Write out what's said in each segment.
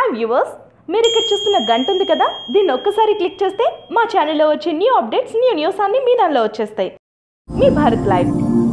Hi viewers మీరు ఇక్కడ చూస్తున్న గంట ఉంది కదా దీన్ని ఒక్కసారి క్లిక్ చేస్తే మా ఛానల్లో వచ్చే న్యూ అప్డేట్స్ న్యూ న్యూస్ అన్ని మీ దానిలో వచ్చేస్తాయి మీ భారత్ లైవ్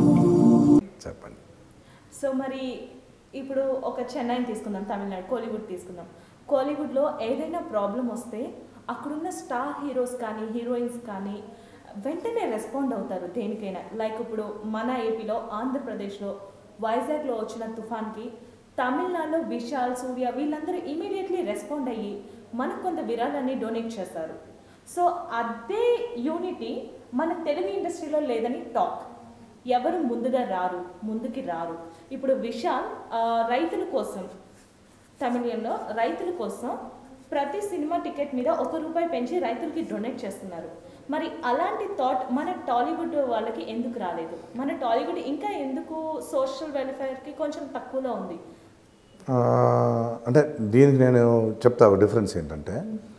చెప్పండి సో మరి ఇప్పుడు ఒక చెన్నైని తీసుకుందాం తమిళనాడు కోలీవుడ్ తీసుకుందాం కోలీవుడ్లో ఏదైనా ప్రాబ్లం వస్తే అక్కడున్న స్టార్ హీరోస్ కానీ హీరోయిన్స్ కానీ వెంటనే రెస్పాండ్ అవుతారు దేనికైనా లైక్ ఇప్పుడు మన ఏపీలో ఆంధ్రప్రదేశ్లో వైజాగ్లో వచ్చిన తుఫాన్కి తమిళనాడులో విశాల్ సూర్య వీళ్ళందరూ ఇమీడియట్లీ రెస్పాండ్ అయ్యి మనకు కొంత విరాళాన్ని డొనేట్ చేస్తారు సో అదే యూనిటీ మన తెలుగు ఇండస్ట్రీలో లేదని టాక్ ఎవరు ముందుగా రారు ముందుకి రారు ఇప్పుడు విశాల్ ఆ, రైతుల కోసం తమిళంలో రైతుల కోసం ప్రతి సినిమా టికెట్ మీద ఒక రూపాయి పెంచి రైతులకి డొనేట్ చేస్తున్నారు మరి అలాంటి థాట్ మన టాలీవుడ్ వాళ్ళకి ఎందుకు రాలేదు మన టాలీవుడ్ ఇంకా ఎందుకు సోషల్ వెల్ఫేర్కి కొంచెం తక్కువలో ఉంది ఆ, అంటే దీనికి నేను చెప్తా ఒక డిఫరెన్స్ ఏంటంటే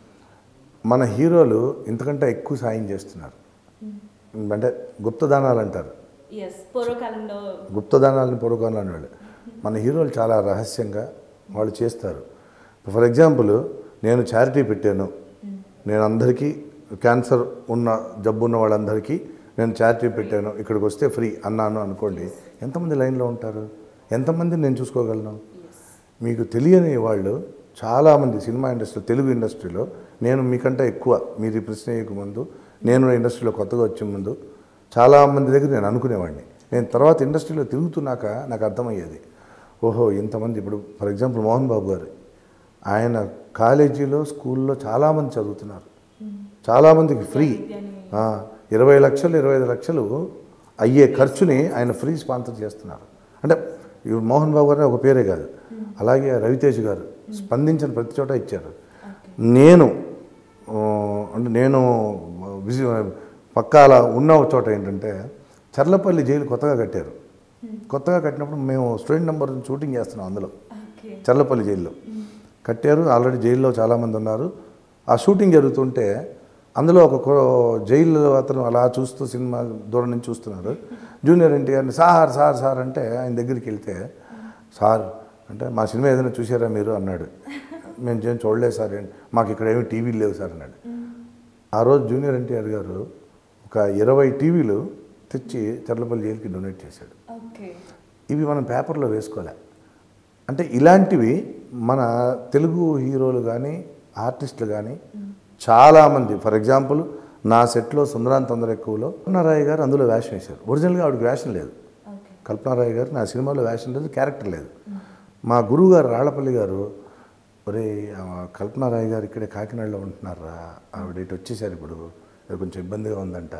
మన హీరోలు ఇంతకంటే ఎక్కువ సాయం చేస్తున్నారు అంటే గుప్తదానాలు అంటారు ఎస్ పూర్వకాలంలో గుప్తదానాలను పొడుకోవాలి అనేవాళ్ళు మన హీరోలు చాలా రహస్యంగా వాళ్ళు చేస్తారు ఫర్ ఎగ్జాంపుల్ నేను చారిటీ పెట్టాను నేను అందరికీ క్యాన్సర్ ఉన్న జబ్బు ఉన్న వాళ్ళందరికీ నేను చారిటీ పెట్టాను ఇక్కడికి వస్తే ఫ్రీ అన్నాను అనుకోండి ఎంతమంది లైన్లో ఉంటారు ఎంతమందిని నేను చూసుకోగలను మీకు తెలియని వాళ్ళు చాలామంది సినిమా ఇండస్ట్రీ తెలుగు ఇండస్ట్రీలో నేను మీకంటే ఎక్కువ మీరు ఈ ప్రశ్న వేయక ముందు నేను ఇండస్ట్రీలో కొత్తగా వచ్చే ముందు చాలామంది దగ్గర నేను అనుకునేవాడిని నేను తర్వాత ఇండస్ట్రీలో తిరుగుతున్నాక నాకు అర్థమయ్యేది ఓహో ఇంతమంది ఇప్పుడు ఫర్ ఎగ్జాంపుల్ మోహన్ బాబు గారు ఆయన కాలేజీలో స్కూల్లో చాలామంది చదువుతున్నారు చాలామందికి ఫ్రీ ఆ, ఇరవై లక్షలు ఇరవై ఐదు లక్షలు అయ్యే ఖర్చుని ఆయన ఫ్రీ స్పాన్సర్ చేస్తున్నారు అంటే ఇప్పుడు మోహన్ బాబు గారు ఒక పేరే కాదు అలాగే రవితేజ్ గారు స్పందించిన ప్రతి చోట ఇచ్చారు నేను ఆ, అంటే నేను విజి పక్కాల ఉన్న ఒక చోట ఏంటంటే చర్లపల్లి జైలు కొత్తగా కట్టారు కొత్తగా కట్టినప్పుడు మేము స్టూడెంట్ నెంబర్ షూటింగ్ చేస్తున్నాం అందులో ఓకే చర్లపల్లి జైల్లో కట్టారు ఆల్రెడీ జైల్లో చాలామంది ఉన్నారు ఆ షూటింగ్ జరుగుతుంటే అందులో ఒక కో- జైల్లో అతను అలా చూస్తూ సినిమా దూరం నుంచి చూస్తున్నారు జూనియర్ ఎన్టీఆర్ని సార్ సార్ సార్ అంటే ఆయన దగ్గరికి వెళ్తే సార్ అంటే మా సినిమా ఏదైనా చూసారా మీరు అన్నాడు మేము ఏం చూడలేదు సార్ ఏంటి మాకు ఇక్కడ ఏమి టీవీలు లేవు సార్ అన్నాడు ఆ రోజు జూనియర్ ఎన్టీఆర్ గారు ఒక ఇరవై టీవీలు తెచ్చి చర్లపల్లి జైలుకి డొనేట్ చేశాడు ఓకే ఇవి మనం పేపర్లో వేసుకోలే అంటే ఇలాంటివి మన తెలుగు హీరోలు కానీ ఆర్టిస్టులు కానీ చాలామంది ఫర్ ఎగ్జాంపుల్ నా సెట్లో సుందరాన్ తొందర ఎక్కువలో కల్పనారాయ్ గారు అందులో వేషం వేశారు ఒరిజినల్గా ఆవిడకి వేషం లేదు ఓకే కల్పనారాయ్ గారు నా సినిమాలో వేషం లేదు క్యారెక్టర్ లేదు మా గురువు గారు రాళ్లపల్లి గారు ఒరే ఆ కల్పనారాయ్ గారు ఇక్కడే కాకినాడలో ఉంటున్నారా ఆవిడ ఇటు వచ్చేసారు ఇప్పుడు ఇది కొంచెం ఇబ్బందిగా ఉందంట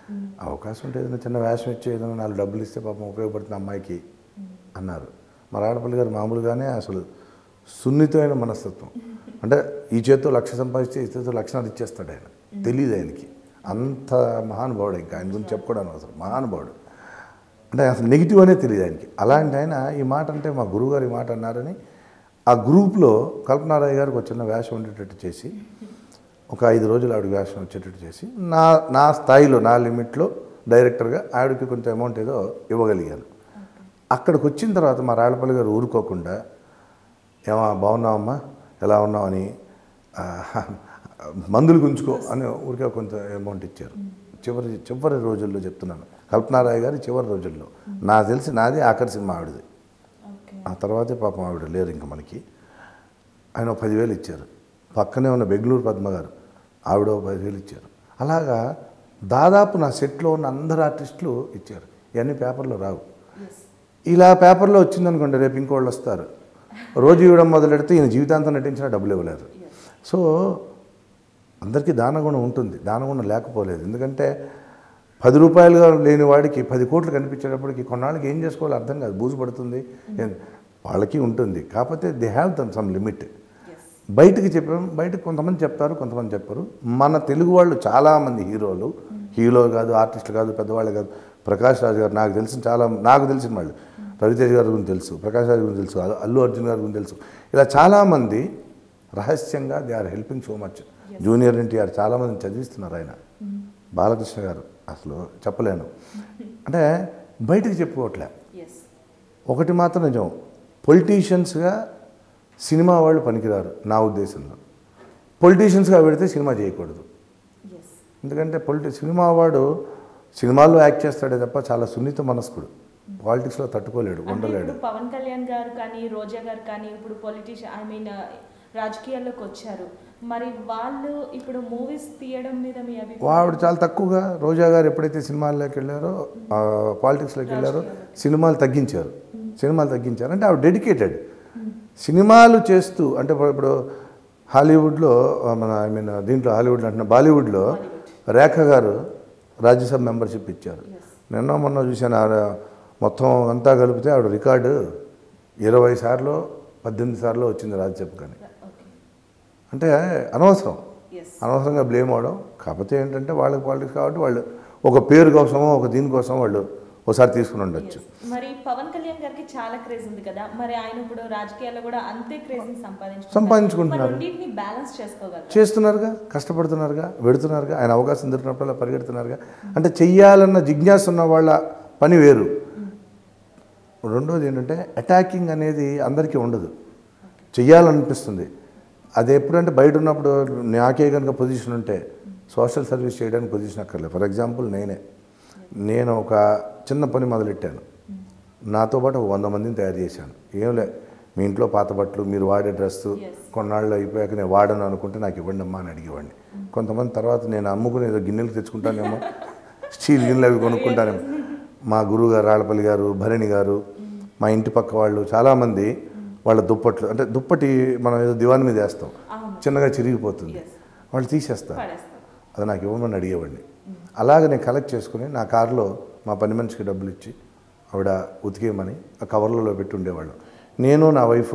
అవకాశం ఉంటే ఏదైనా చిన్న వేషం ఇచ్చి ఏదైనా నాలుగు డబ్బులు ఇస్తే పాపం ఉపయోగపడుతుంది అమ్మాయికి అన్నారు మా రాడపల్లి గారు మామూలుగానే అసలు సున్నితమైన మనస్తత్వం అంటే ఈ చేత్తో లక్ష సంపాదిస్తే ఈ చేత్తో లక్షణాలు ఇచ్చేస్తాడు ఆయన తెలియదు ఆయనకి అంత మహానుభావుడు ఇంకా ఆయన గురించి చెప్పుకోవడం అవసరం మహానుభావుడు అంటే అసలు నెగిటివ్ అనే తెలియదు ఆయనకి అలాంటి ఆయన ఈ మాట అంటే మా గురువుగారు ఈ మాట అన్నారని ఆ గ్రూప్లో కల్పనారాయ్ గారికి ఒక చిన్న వేషం ఉండేటట్టు చేసి ఒక ఐదు రోజులు ఆవిడ వేషం వచ్చేటట్టు చేసి నా నా స్థాయిలో నా లిమిట్లో డైరెక్టర్గా ఆవిడకి కొంత అమౌంట్ ఏదో ఇవ్వగలిగాను అక్కడికి వచ్చిన తర్వాత మా రాళ్ళపల్లి గారు ఊరుకోకుండా ఏమా బాగున్నావమ్మా ఎలా ఉన్నావు అని ఆ, మందులు గుంచుకో అని ఊరికే కొంత అమౌంట్ ఇచ్చారు చివరి చివరి రోజుల్లో చెప్తున్నాను కల్పనారాయ్ గారి చివరి రోజుల్లో నాకు తెలిసి నాది ఆఖరి సినిమా ఆవిడది ఓకే ఆ తర్వాతే పాపం ఆవిడ లేరు ఇంకా మనకి ఆయన ఒక పదివేలు ఇచ్చారు పక్కనే ఉన్న బెంగళూరు పద్మ గారు ఆవిడ ఒక పదివేలు ఇచ్చారు అలాగా దాదాపు నా సెట్లో ఉన్న అందరు ఆర్టిస్టులు ఇచ్చారు ఇవన్నీ పేపర్లో రావు ఎస్ ఇలా పేపర్లో వచ్చిందనుకోండి రేపు ఇంకోళ్ళు వస్తారు రోజు ఇవ్వడం మొదలెడితే ఈయన జీవితాంతం నటించినా డబ్బులు ఇవ్వలేరు సో అందరికీ దానగుణం ఉంటుంది దానగుణం లేకపోలేదు ఎందుకంటే పది రూపాయలుగా లేని వాడికి పది కోట్లు కనిపించేటప్పటికి కొన్నాళ్ళకి ఏం చేసుకోవాలో అర్థం కాదు బూజు పడుతుంది ఏం- వాళ్ళకి ఉంటుంది కాకపోతే they have them some limits బయటికి చెప్పాం బయటకు కొంతమంది చెప్తారు కొంతమంది చెప్పరు మన తెలుగు వాళ్ళు చాలామంది హీరోలు హీరో కాదు ఆర్టిస్టులు కాదు పెద్దవాళ్ళు కాదు ప్రకాష్ రాజ్ గారు నాకు తెలిసిన చాలా నాకు తెలిసిన వాళ్ళు రవితేజ్ గారి గురించి తెలుసు ప్రకాష్ రాజ్ గురించి తెలుసు అల్లు- అల్లు అర్జున్ గారి గురించి తెలుసు ఇలా చాలామంది రహస్యంగా they are helping so much junior NTR చాలామందిని చదివిస్తున్నారు ఆయన బాలకృష్ణ గారు అసలు చెప్పలేను అంటే బయటికి చెప్పుకోవట్లే ఎస్ ఒకటి మాత్రం నిజం పొలిటీషియన్స్గా సినిమా వాళ్ళు పనికిరారు నా ఉద్దేశంలో పొలిటీషియన్స్గా పెడితే సినిమా చేయకూడదు ఎస్ ఎందుకంటే పొలిటి సినిమా వాడు సినిమాల్లో యాక్ట్ చేస్తాడే తప్ప చాలా సున్నిత మనస్కుడు పాలిటిక్స్లో తట్టుకోలేడు అంటే ఉండలేడు ఇప్పుడు పవన్ కళ్యాణ్ గారు కానీ రోజా గారు కానీ ఇప్పుడు పొలిటీషియన్ ఐ మీన్ రాజకీయాల్లోకి వచ్చారు మరి వాళ్ళు ఇప్పుడు మూవీస్ తీయడం మీద మీ అభిప్రాయం వాడు చాలా తక్కువగా రోజా గారు ఎప్పుడైతే సినిమాల్లోకి వెళ్ళారో ఆ, పాలిటిక్స్లోకి వెళ్ళారో సినిమాలు తగ్గించారు సినిమాలు తగ్గించారు అంటే ఆవిడ డెడికేటెడ్ సినిమాలు చేస్తూ అంటే ఇప్పుడు- ఇప్పుడు హాలీవుడ్లో ఆ, మన ఐ మీన్ దీంట్లో హాలీవుడ్లో అంటున్నా బాలీవుడ్లో రేఖ గారు రాజ్యసభ మెంబర్షిప్ ఇచ్చారు నిన్న మొన్న చూశాను ఆవిడ మొత్తం అంతా కలిపితే ఆవిడ రికార్డు ఇరవై సార్లు పద్దెనిమిది సార్లు వచ్చింది రాజ్యసభ కానీ ఓకే అంటే అనవసరం ఎస్ అనవసరంగా బ్లేమ్ అవడం కాకపోతే ఏంటంటే వాళ్ళకి పాలిటిక్స్ కాబట్టి వాళ్ళు ఒక పేరు కోసమో ఒక దీనికోసం వాళ్ళు ఒకసారి తీసుకుని ఉండొచ్చు మరి పవన్ కళ్యాణ్ గారికి చాలా క్రేజ్ ఉంది కదా మరి ఆయన ఇప్పుడు రాజకీయాల్లో కూడా అంతే క్రేజ్ ని సంపాదించుకుంటున్నారు సంపాదించుకుంటున్నారు. మరి రెండింటిని బ్యాలెన్స్ చేసుకోగలరు చేస్తున్నారుగా కష్టపడుతున్నారుగా వెడుతున్నారుగా ఆయన అవకాశం దొరికినప్పుడల్లా పరిగెడుతున్నారుగా అంటే చెయ్యాలన్న జిజ్ఞాస ఉన్న వాళ్ళ పని వేరు రెండోది ఏంటంటే అటాకింగ్ అనేది అందరికీ ఉండదు చెయ్యాలనిపిస్తుంది అది ఎప్పుడంటే బయట ఉన్నప్పుడు నాకే కనుక పొజిషన్ ఉంటే సోషల్ సర్వీస్ చేయడానికి పొజిషన్ అక్కర్లేదు ఫర్ ఎగ్జాంపుల్ నేనే నేను ఒక చిన్న పని మొదలెట్టాను నాతో పాటు ఒక వంద మందిని తయారు చేశాను ఏం లే మీ ఇంట్లో పాత బట్టలు మీరు వాడే డ్రెస్సు Yes. కొన్నాళ్ళు అయిపోయాక నేను వాడను అనుకుంటే నాకు ఇవ్వండి అమ్మా అని అడిగేవాడిని కొంతమంది తర్వాత నేను అమ్ముకుని ఏదో గిన్నెలు తెచ్చుకుంటానేమో స్టీల్ గిన్నెలు అవి కొనుక్కుంటానేమో మా గురువు గారు రాళ్ళపల్లి గారు భరణి గారు మా ఇంటి పక్క వాళ్ళు చాలామంది వాళ్ళ దుప్పట్లు అంటే దుప్పటి మనం ఏదో దివాన్ మీద వేస్తాం అవును చిన్నగా చిరిగిపోతుంది Yes. వాళ్ళు తీసేస్తారు పడేస్తాం అది నాకు ఇవ్వమని అడిగేవాడిని అలాగే నేను కలెక్ట్ చేసుకుని నా కారులో మా పని మనిషికి డబ్బులు ఇచ్చి ఆవిడ ఉతికేయమని ఆ కవర్లలో పెట్టి ఉండేవాళ్ళం నేను నా వైఫ్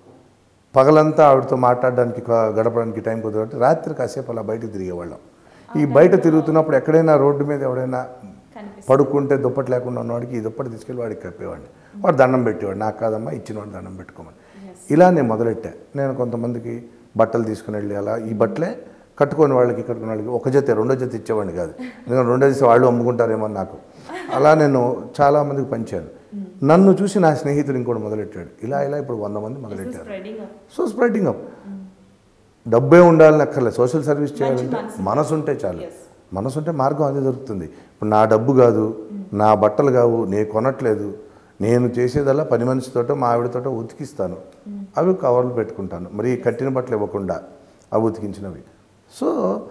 పగలంతా ఆవిడతో మాట్లాడడానికి క- గడపడానికి టైం కుదరబట్టి రాత్రి కాసేపు అలా బయటకు తిరిగేవాళ్ళం ఈ బయట తిరుగుతున్నప్పుడు ఎక్కడైనా రోడ్డు మీద ఎవడైనా కనిపిస్తుంది పడుకుంటే దుప్పటి లేకుండా ఉన్నవాడికి ఈ దుప్పటి తీసుకెళ్ళి వాడికి కప్పేవాడిని వాడు దండం పెట్టేవాడు నాకు కాదమ్మా ఇచ్చిన వాడు దండం పెట్టుకోమని ఇలా నేను మొదలెట్టా నేను కొంతమందికి బట్టలు తీసుకుని వెళ్ళి అలా ఈ బట్టలే కట్టుకొని వాళ్ళకి కట్టుకునే వాళ్ళకి ఒక జత రెండో జత ఇచ్చేవాడిని కాదు ఎందుకంటే రెండో జత వాళ్ళు అమ్ముకుంటారేమో అని నాకు అలా నేను చాలామందికి పంచాను నన్ను చూసి నా స్నేహితుడు ఇంకోటి మొదలెట్టాడు ఇలా ఇలా ఇప్పుడు వంద మంది మొదలెట్టారు స్ప్రెడింగ్ సో స్ప్రెడింగ్ అప్ డబ్బే ఉండాలని అక్కర్లేదు సోషల్ సర్వీస్ చేయాలంటే మనసు. మనసు ఉంటే చాలు Yes. మనసు ఉంటే మార్గం అదే దొరుకుతుంది ఇప్పుడు నా డబ్బు కాదు నా బట్టలు కావు నేను కొనట్లేదు నేను చేసేదల్లా పని మనిషితోటో మా ఆవిడతోటో ఉతికిస్తాను అవి కవర్లు పెట్టుకుంటాను మరి కట్టిన బట్టలు ఇవ్వకుండా అవి ఉతికించినవి సో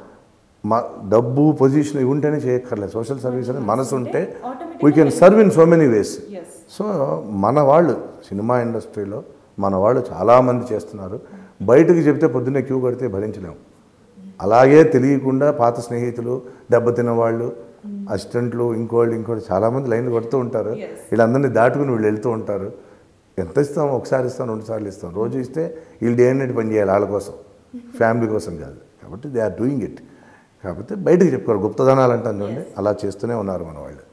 మా డబ్బు పొజిషన్ ఇవి ఉంటేనే చేయక్కర్లేదు సోషల్ సర్వీస్ అనేది మనసు ఉంటే we can serve in so many ways yes so మన వాళ్ళు సినిమా ఇండస్ట్రీలో మన వాళ్ళు చాలామంది చేస్తున్నారు బయటకు చెప్తే పొద్దున్నే క్యూ కడితే భరించలేము అలాగే తెలియకుండా పాత స్నేహితులు దెబ్బతిన్న వాళ్ళు అసిస్టెంట్లు ఇంకోళ్ళు ఇంకోటి చాలామంది లైన్లు కొడుతూ ఉంటారు Yes. వీళ్ళందరినీ దాటుకుని వీళ్ళు వెళ్తూ ఉంటారు ఎంత ఇస్తాం ఒకసారి ఇస్తాం రెండు సార్లు ఇస్తాం రోజు ఇస్తే వీళ్ళు డే నైట్ పని చేయాలి వాళ్ళ కోసం ఫ్యామిలీ కోసం కాదు కాబట్టి దే ఆర్ డూయింగ్ ఇట్ కాకపోతే బయటకు చెప్పుకోరు గుప్తధనాలు అంటాను చూడండి అలా చేస్తూనే ఉన్నారు మన వాళ్ళు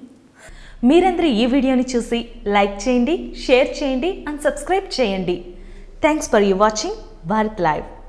మీరందరూ ఈ వీడియోని చూసి లైక్ చేయండి షేర్ చేయండి అండ్ సబ్స్క్రైబ్ చేయండి thanks for you watching Bharat live